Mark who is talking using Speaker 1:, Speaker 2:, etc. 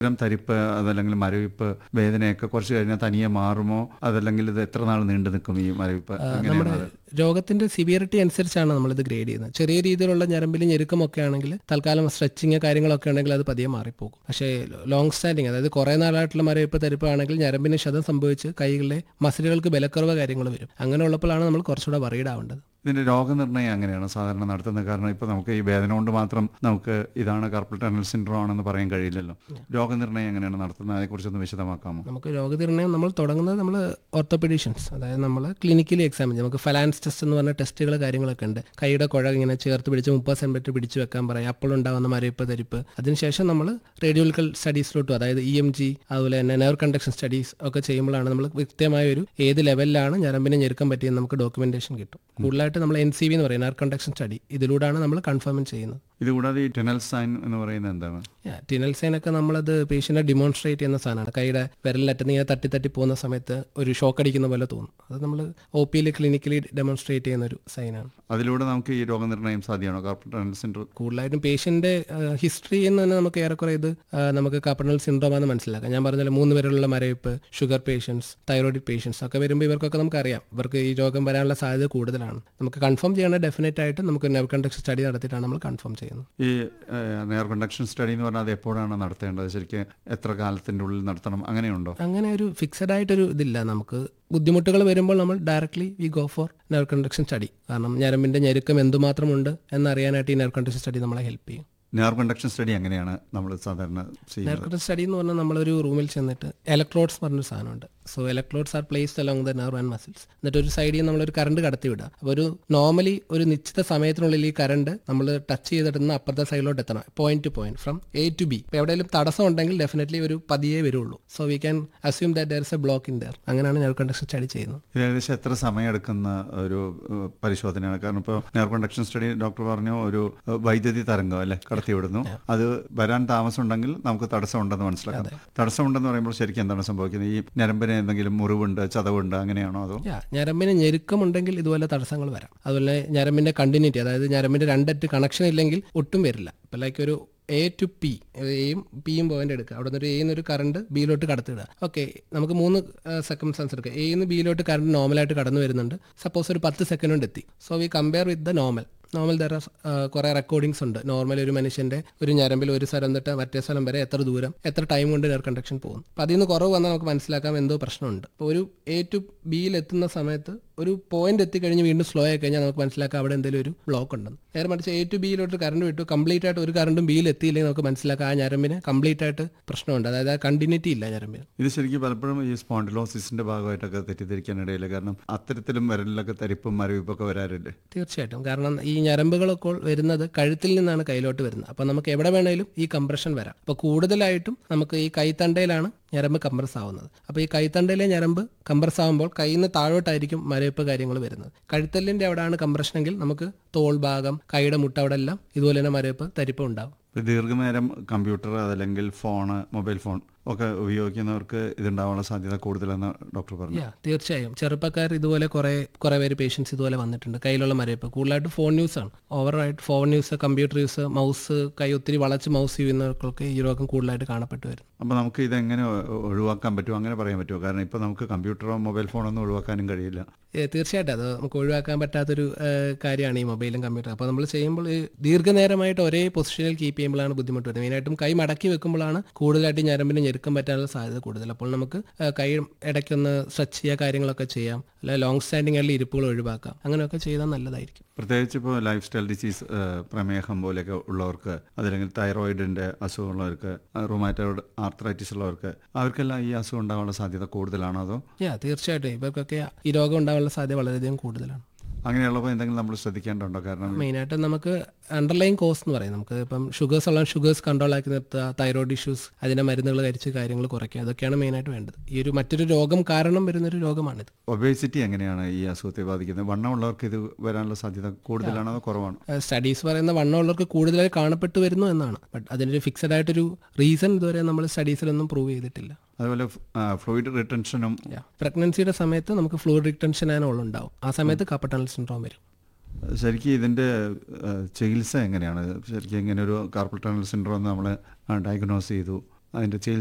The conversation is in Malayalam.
Speaker 1: ഇത്തരം തരിപ്പ് അതല്ലെങ്കിൽ മരവിപ്പ് വേദനയൊക്കെ കുറച്ച് കഴിഞ്ഞാൽ തനിയെ മാറുമോ അതല്ലെങ്കിൽ ഇത് എത്ര നാൾ നീണ്ടു നിൽക്കും ഈ മരവിപ്പ്
Speaker 2: നമ്മുടെ
Speaker 1: എങ്ങനെയാണ്
Speaker 2: രോഗത്തിന്റെ സിവിയറിറ്റി അനുസരിച്ചാണ് നമ്മളിത് ഗ്രേഡ് ചെയ്യുന്നത് ചെറിയ രീതിയിലുള്ള ഞരമ്പിൽ ഞെരുക്കമൊക്കെ ആണെങ്കിൽ തൽക്കാലം സ്ട്രെച്ചിങ് കാര്യങ്ങളൊക്കെ ഉണ്ടെങ്കിൽ അത് പതിയെ മാറിപ്പോകും പക്ഷേ ലോങ് സ്റ്റാൻഡിങ് അതായത് കുറേ നാളായിട്ടുള്ള മരവിപ്പ് തരിപ്പാണെങ്കിൽ ഞരമ്പിന് ക്ഷതം സംഭവിച്ച് കൈകളിലെ മസിലുകൾക്ക് ബലക്കുറവ് കാര്യങ്ങൾ വരും അങ്ങനെ ഉള്ളപ്പോഴാണ് നമ്മൾ കുറച്ചുകൂടെ worried ആവേണ്ടത്
Speaker 1: ഇതിന്റെ രോഗനിർണയം എങ്ങനെയാണ് സാധാരണ നടത്തുന്നത് കാരണം ഇപ്പൊ നമുക്ക് ഈ വേദന കൊണ്ട് മാത്രം നമുക്ക് ഇതാണ് കാർപ്പൽ ടണൽ സിൻഡ്രോം ആണെന്ന് പറയാൻ കഴിയില്ലല്ലോ രോഗനിർണയം എങ്ങനെയാണ് നടത്തുന്നത് അതേക്കുറിച്ചൊന്ന് വിശദമാക്കാമോ
Speaker 2: നമുക്ക് രോഗനിർണയം നമ്മൾ തുടങ്ങുന്നത് നമ്മൾ ഓർത്തോപെഡീഷ്യൻസ് അതായത് നമ്മൾ ക്ലിനിക്കലി എക്സാമിൻ ചെയ്യും നമുക്ക് ഫലാൻസ് ടെസ്റ്റ് എന്ന് പറഞ്ഞ ടെസ്റ്റുകൾ കാര്യങ്ങളൊക്കെ ഉണ്ട് കൈയുടെ കുഴ ഇങ്ങനെ ചേർത്ത് പിടിച്ച് മുപ്പത് സെൻറ്റിമീറ്റർ പിടിച്ച് വെക്കാൻ പറയും അപ്പോൾ ഉണ്ടാകുന്ന മരവിപ്പ് തരിപ്പ് അതിനുശേഷം നമ്മൾ റേഡിയോളിക്കൽ സ്റ്റഡീസിലോട്ടും അതായത് ഇ എം ജി അതുപോലെ തന്നെ നെയർ കണ്ടക്ഷൻ സ്റ്റഡീസ് ഒക്കെ ചെയ്യുമ്പോഴാണ് നമ്മൾ കൃത്യമായ ഒരു ഏത് ലെവലിലാണ് ഞരമ്പിനെ ഞെരുക്കാൻ പറ്റിയെന്ന് നമുക്ക് ഡോക്യുമെന്റേഷൻ കിട്ടും കൂടുതലായിട്ട് നമ്മൾ എൻ സി വി എന്ന് പറയും നെയർ കണ്ടക്ഷൻ സ്റ്റഡി ഇതിലൂടെയാണ് നമ്മൾ കൺഫേം ചെയ്യുന്നത്
Speaker 1: ഇതുകൂടാതെ ഈ ടെനൽ സൈൻ എന്ന് പറയുന്നത് എന്താണ്
Speaker 2: ടിനൽ സൈൻ ഒക്കെ നമ്മളത് പേഷ്യനെ ഡിമോൺസ്ട്രേറ്റ് ചെയ്യുന്ന സാധനമാണ് കൈയുടെ വിരലിനറ്റത്ത് ഇങ്ങനെ തട്ടി തട്ടി പോകുന്ന സമയത്ത് ഒരു ഷോക്ക് അടിക്കുന്ന പോലെ തോന്നും അത് നമ്മൾ ഒ പിയിൽ ക്ലിനിക്കലി ഡെമോൺസ്ട്രേറ്റ് ചെയ്യുന്ന ഒരു സൈനാണ്
Speaker 1: അതിലൂടെ നമുക്ക് ഈ രോഗനിർണയം സാധ്യമാണോ കാർപ്പൽ ടണൽ സിൻഡ്രോം
Speaker 2: കൂടുതലായിട്ടും പേഷ്യന്റെ ഹിസ്റ്ററി എന്ന് തന്നെ നമുക്ക് ഏറെക്കുറെ ഇത് ആ, നമുക്ക് കാപ്പണൽ സിൻഡ്രോം ആണെന്ന് മനസ്സിലാക്കാം ഞാൻ പറഞ്ഞാൽ മൂന്ന് പേരുള്ള മരവിപ്പ് ഷുഗർ പേഷ്യൻസ് തൈറോയിഡ് പേഷ്യൻസ് ഒക്കെ വരുമ്പോൾ ഇവർക്കൊക്കെ നമുക്കറിയാം ഇവർക്ക് ഈ രോഗം വരാനുള്ള സാധ്യത കൂടുതലാണ് നമുക്ക് കൺഫേം ചെയ്യണ ഡെഫിനറ്റ് ആയിട്ട് നമുക്ക് നെവ് കണ്ടക്ഷൻ സ്റ്റഡി നടത്തിയിട്ടാണ് നമ്മൾ കൺഫേം ചെയ്യുന്നത്
Speaker 1: ഈ നെയർ കണ്ടക്ഷൻ സ്റ്റഡി എന്ന് പറഞ്ഞാൽ അത് എപ്പോഴാണ് നടത്തേണ്ടത് ശരിക്കും എത്ര കാലത്തിന്റെ ഉള്ളിൽ നടത്തണം അങ്ങനെയുണ്ടോ
Speaker 2: അങ്ങനെ ഒരു ഫിക്സഡ് ആയിട്ടൊരു ഇതില്ല നമുക്ക് ബുദ്ധിമുട്ടുകൾ വരുമ്പോൾ നമ്മൾ directly we go for nerve conduction study കാരണം ഞരമ്പിന്റെ ഞെരുക്കം എന്തുമാത്രമുണ്ട് എന്നറിയാനായിട്ട് ഈ നെർ കണ്ടക്ഷൻ സ്റ്റഡി നമ്മളെ ഹെൽപ്പ് ചെയ്യും
Speaker 1: നെയർ കണ്ടക്ഷൻ സ്റ്റഡി എങ്ങനെയാണ് നമ്മൾ സാധാരണ
Speaker 2: നെർ
Speaker 1: ചെയ്യുന്നത്
Speaker 2: കണ്ടക്ഷൻ സ്റ്റഡി എന്ന് പറഞ്ഞാൽ നമ്മളൊരു റൂമിൽ ചെന്നിട്ട് ഇലക്ട്രോഡ്സ് പറഞ്ഞൊരു സാധനമുണ്ട് so electrodes are placed along the nerve and muscles എന്നിട്ട് ഒരു സൈഡിൽ നിന്ന് നമ്മളൊരു കറണ്ട് കടത്തി വിടുക അപ്പോൾ ഒരു നോർമലി ഒരു നിശ്ചിത സമയത്തിനുള്ളിൽ ഈ കറണ്ട് നമ്മൾ ടച്ച് ചെയ്തിടുന്ന അപ്പുറത്തെ സൈഡിലോട്ട് എത്തണം point to point from A to B ഇപ്പോൾ എവിടെയെങ്കിലും തടസ്സം ഉണ്ടെങ്കിൽ ഡെഫിനറ്റ്ലി ഒരു പതിയേ വരുള്ളൂ so we can assume that there is a block in there അങ്ങനെയാണ് നെർവ് കണ്ടക്ഷൻ സ്റ്റഡി ചെയ്യുന്നത്
Speaker 1: ഇത് ഏകദേശം എത്ര സമയം എടുക്കുന്ന ഒരു ഏഹ്, പരിശോധനയാണ് കാരണം ഇപ്പോൾ നെയർ കണ്ടക്ഷൻ സ്റ്റഡി ഡോക്ടർ പറഞ്ഞു ഒരു ഏഹ്, വൈദ്യുതി തരംഗം അല്ലെ കടത്തിവിടുന്നു അത് വരാൻ താമസം ഉണ്ടെങ്കിൽ നമുക്ക് തടസ്സം ഉണ്ടെന്ന് മനസ്സിലാക്കാം തടസ്സം ഉണ്ടെന്ന് പറയുമ്പോൾ ശരിക്കും എന്താണ് സംഭവിക്കുന്നത് ഈ ഞരമ്പിന് എന്തെങ്കിലും മുറിവുണ്ട് ചതവുണ്ട് അങ്ങനെയാണോ അതോ
Speaker 2: യാ ഞരമ്പിന് ഞെരുക്കമുണ്ടെങ്കിൽ ഇതുപോലെ തടസ്സങ്ങൾ വരാം അതുപോലെ ഞരമ്പിന്റെ കണ്ടിന്യൂറ്റി അതായത് ഞരമ്പിന്റെ രണ്ടറ്റ് കണക്ഷൻ ഇല്ലെങ്കിൽ ഒട്ടും വരില്ല ഇപ്പൊ ലൈക്ക് ഒരു എ ടു പി എയും പിയും പോയിന്റ് എടുക്കുക അവിടെ നിന്ന് ഒരു എയിൽ ഒരു കറണ്ട് ബിയിലോട്ട് കടത്തിടുക ഓക്കെ നമുക്ക് മൂന്ന് സെക്കൻഡ് സെൻസ് എടുക്കുക എയിൽ നിന്ന് ബിയിലോട്ട് കറണ്ട് നോർമലായിട്ട് കടന്നു വരുന്നുണ്ട് സപ്പോസ് ഒരു പത്ത് സെക്കൻഡ് കൊണ്ട് എത്തി so we compare with the normal normal there കുറെ റെക്കോർഡിങ്സ് ഉണ്ട് നോർമൽ ഒരു മനുഷ്യന്റെ ഒരു ഞരമ്പിൽ ഒരു സ്ഥലം തൊട്ട് മറ്റേ സ്ഥലം വരെ എത്ര ദൂരം എത്ര ടൈം കൊണ്ട് നെയർ കണ്ടക്ഷൻ പോകും അപ്പൊ അതിൽ നിന്ന് കുറവ് വന്നാൽ നമുക്ക് മനസ്സിലാക്കാം എന്തോ പ്രശ്നമുണ്ട് അപ്പോൾ ഒരു എ ടു ബിയിൽ എത്തുന്ന സമയത്ത് ഒരു പോയിന്റ് എത്തിക്കഴിഞ്ഞ് വീണ്ടും സ്ലോ ആയി കഴിഞ്ഞാൽ നമുക്ക് മനസ്സിലാക്കാം അവിടെ എന്തെങ്കിലും ഒരു ബ്ലോക്ക് ഉണ്ടെന്ന് നേരെ മറിച്ച് എ ടു ബിയിലോട്ട് കറണ്ട് വിട്ടു കംപ്ലീറ്റ് ആയിട്ട് ഒരു കറണ്ടും ബിയിൽ എത്തിയില്ലെങ്കിൽ നമുക്ക് മനസ്സിലാക്കാം ആ ഞരമ്പിന് കംപ്ലീറ്റ് ആയിട്ട് പ്രശ്നമുണ്ട് അതായത് ആ കണ്ടിന്യൂറ്റി ഇല്ല ഞരമ്പിന്
Speaker 1: ഇത് ശരിക്കും പലപ്പോഴും ഈ സ്പോണ്ടിലോസിസിന്റെ ഭാഗമായിട്ടൊക്കെ തെറ്റിദ്ധരിക്കാനിടയില്ല കാരണം അത്തരത്തിലും വിരലിലൊക്കെ തരിപ്പും മരവിപ്പൊക്കെ വരാറില്ലേ
Speaker 2: തീർച്ചയായിട്ടും കാരണം ഈ ഞരമ്പുകളൊക്കെ വരുന്നത് കഴുത്തിൽ നിന്നാണ് കയ്യിലോട്ട് വരുന്നത് അപ്പോൾ നമുക്ക് എവിടെ വേണേലും ഈ കംപ്രഷൻ വരാം അപ്പോൾ കൂടുതലായിട്ടും നമുക്ക് ഈ കൈത്തണ്ടയിലാണ് ഞരമ്പ് കംപ്രസ് ആവുന്നത് അപ്പോൾ ഈ കൈത്തണ്ടയിലെ ഞരമ്പ് കംപ്രസ് ആകുമ്പോൾ കയ്യിൽ നിന്ന് താഴോട്ടായിരിക്കും മരവിപ്പ് കാര്യങ്ങൾ വരുന്നത് കഴുത്തല്ലിൻ്റെ അവിടെയാണ് കംപ്രഷനെങ്കിൽ നമുക്ക് തോൾ ഭാഗം കൈയുടെ മുട്ട അവിടെ എല്ലാം ഇതുപോലെ തന്നെ മരവിപ്പ് തരിപ്പ് ഉണ്ടാവും
Speaker 1: ഇപ്പൊ ദീർഘനേരം കമ്പ്യൂട്ടർ അതല്ലെങ്കിൽ ഫോണ് മൊബൈൽ ഫോൺ ഒക്കെ ഉപയോഗിക്കുന്നവർക്ക് ഇതുണ്ടാവാനുള്ള സാധ്യത കൂടുതലെന്ന് ഡോക്ടർ പറഞ്ഞു
Speaker 2: യാ തീർച്ചയായും ചെറുപ്പക്കാർ ഇതുപോലെ കുറെ കുറെ പേര് പേഷ്യൻസ് ഇതുപോലെ വന്നിട്ടുണ്ട് കയ്യിലുള്ള മരവിപ്പ് കൂടുതലായിട്ട് ഫോൺ യൂസ് ആണ് ഓവറായിട്ട് phone use computer use mouse കൈ ഒത്തിരി വളച്ച് മൗസ് ചെയ്യുന്നവർക്കൊക്കെ ഈ രോഗം കൂടുതലായിട്ട് കാണപ്പെട്ടു വരും
Speaker 1: അപ്പോൾ നമുക്ക് ഇതെങ്ങനെ ഒ- ഒഴിവാക്കാൻ പറ്റുമോ അങ്ങനെ പറയാൻ പറ്റുമോ കാരണം ഇപ്പോൾ നമുക്ക് കമ്പ്യൂട്ടറോ മൊബൈൽ ഫോണോ ഒന്നും ഒഴിവാക്കാനും കഴിയില്ല
Speaker 2: ഏ, തീർച്ചയായിട്ടും അത് നമുക്ക് ഒഴിവാക്കാൻ പറ്റാത്തൊരു ഏ, കാര്യമാണ് ഈ മൊബൈലും കമ്പ്യൂട്ടറും അപ്പോൾ നമ്മൾ ചെയ്യുമ്പോൾ ഈ ദീർഘനേരമായിട്ട് ഒരേ പൊസിഷനിൽ കീപ്പ് ചെയ്യുമ്പോഴാണ് ബുദ്ധിമുട്ട് വരുന്നത് മെയിനായിട്ടും കൈ മടക്കി വെക്കുമ്പോഴാണ് കൂടുതലായിട്ട് ഞരമ്പിന് ഞെരുക്കം പറ്റാനുള്ള സാധ്യത കൂടുതൽ അപ്പോൾ നമുക്ക് ഏ, കൈ ഇടയ്ക്കൊന്ന് സ്ട്രെച്ച് ചെയ്യുക കാര്യങ്ങളൊക്കെ ചെയ്യാം അല്ലെ ലോങ് സ്റ്റാൻഡിംഗ് ആയിട്ടുള്ള ഇരിപ്പുകൾ ഒഴിവാക്കാം അങ്ങനെയൊക്കെ ചെയ്താൽ നല്ലതായിരിക്കും
Speaker 1: പ്രത്യേകിച്ച് ഇപ്പോൾ ലൈഫ് സ്റ്റൈൽ ഡിസീസ് പ്രമേഹം പോലെയൊക്കെ ഉള്ളവർക്ക് അതല്ലെങ്കിൽ തൈറോയിഡിൻ്റെ അസുഖമുള്ളവർക്ക് റൊമാറ്റോയിഡ് ആർത്രൈറ്റിസ് ഉള്ളവർക്ക് അവർക്കെല്ലാം ഈ അസുഖം ഉണ്ടാകാനുള്ള സാധ്യത കൂടുതലാണോ അതോ
Speaker 2: യാ തീർച്ചയായിട്ടും ഇവർക്കൊക്കെ ഈ രോഗം ഉണ്ടാകാനുള്ള സാധ്യത വളരെയധികം കൂടുതലാണ്
Speaker 1: അങ്ങനെയുള്ളപ്പോൾ എന്തെങ്കിലും നമ്മൾ ശ്രദ്ധിക്കേണ്ടതുണ്ടോ കാരണം
Speaker 2: മെയിനായിട്ട് നമുക്ക് അണ്ടർലൈൻ കോസ് എന്ന് പറയും നമുക്ക് ഇപ്പം ഷുഗേഴ്സ് ഉള്ള ഷുഗേഴ്സ് കൺട്രോൾ ആക്കി നിർത്തുക തൈറോയ്ഡ് ഇഷ്യൂസ് അതിൻ്റെ മരുന്നുകൾ കഴിച്ച് കാര്യങ്ങൾ കുറയ്ക്കുക അതൊക്കെയാണ് മെയിനായിട്ട് വേണ്ടത് ഈ ഒരു മറ്റൊരു രോഗം കാരണം വരുന്നൊരു രോഗമാണിത്
Speaker 1: ഒബേസിറ്റി എങ്ങനെയാണ് ഈ അസുഖത്തെ ബാധിക്കുന്നത് വണ്ണമുള്ളവർക്ക് ഇത് വരാനുള്ള സാധ്യത കൂടുതലാണോ അതോ കുറവാണോ
Speaker 2: സ്റ്റഡീസ് പറയുന്ന വണ്ണമുള്ളവർക്ക് കൂടുതലായി കാണപ്പെട്ടു വരുന്നു എന്നാണ് ബട്ട് അതിനൊരു ഫിക്സഡ് ആയിട്ടൊരു റീസൺ ഇതുവരെ നമ്മൾ സ്റ്റഡീസിലൊന്നും പ്രൂവ് ചെയ്തിട്ടില്ല
Speaker 1: അതുപോലെ ഫ്ലൂയിഡ് റിട്ടൻഷനും
Speaker 2: പ്രഗ്നൻസിയുടെ സമയത്ത് നമുക്ക് ഫ്ലൂയിഡ് റിട്ടൻഷൻ അതിനുള്ള ഉണ്ടാവും ആ സമയത്ത് കാപ്പട്ടണൽ സിൻഡ്രോം വരും
Speaker 1: ശരിക്കും ഇതിൻ്റെ ചികിത്സ എങ്ങനെയാണ് ശരിക്കും ഇങ്ങനെ ഒരു കാർപ്പൽ ടണൽ സിൻഡ്രോം നമ്മൾ ഡയഗ്നോസ് ചെയ്തു അതിന്റെ ചികിത്സ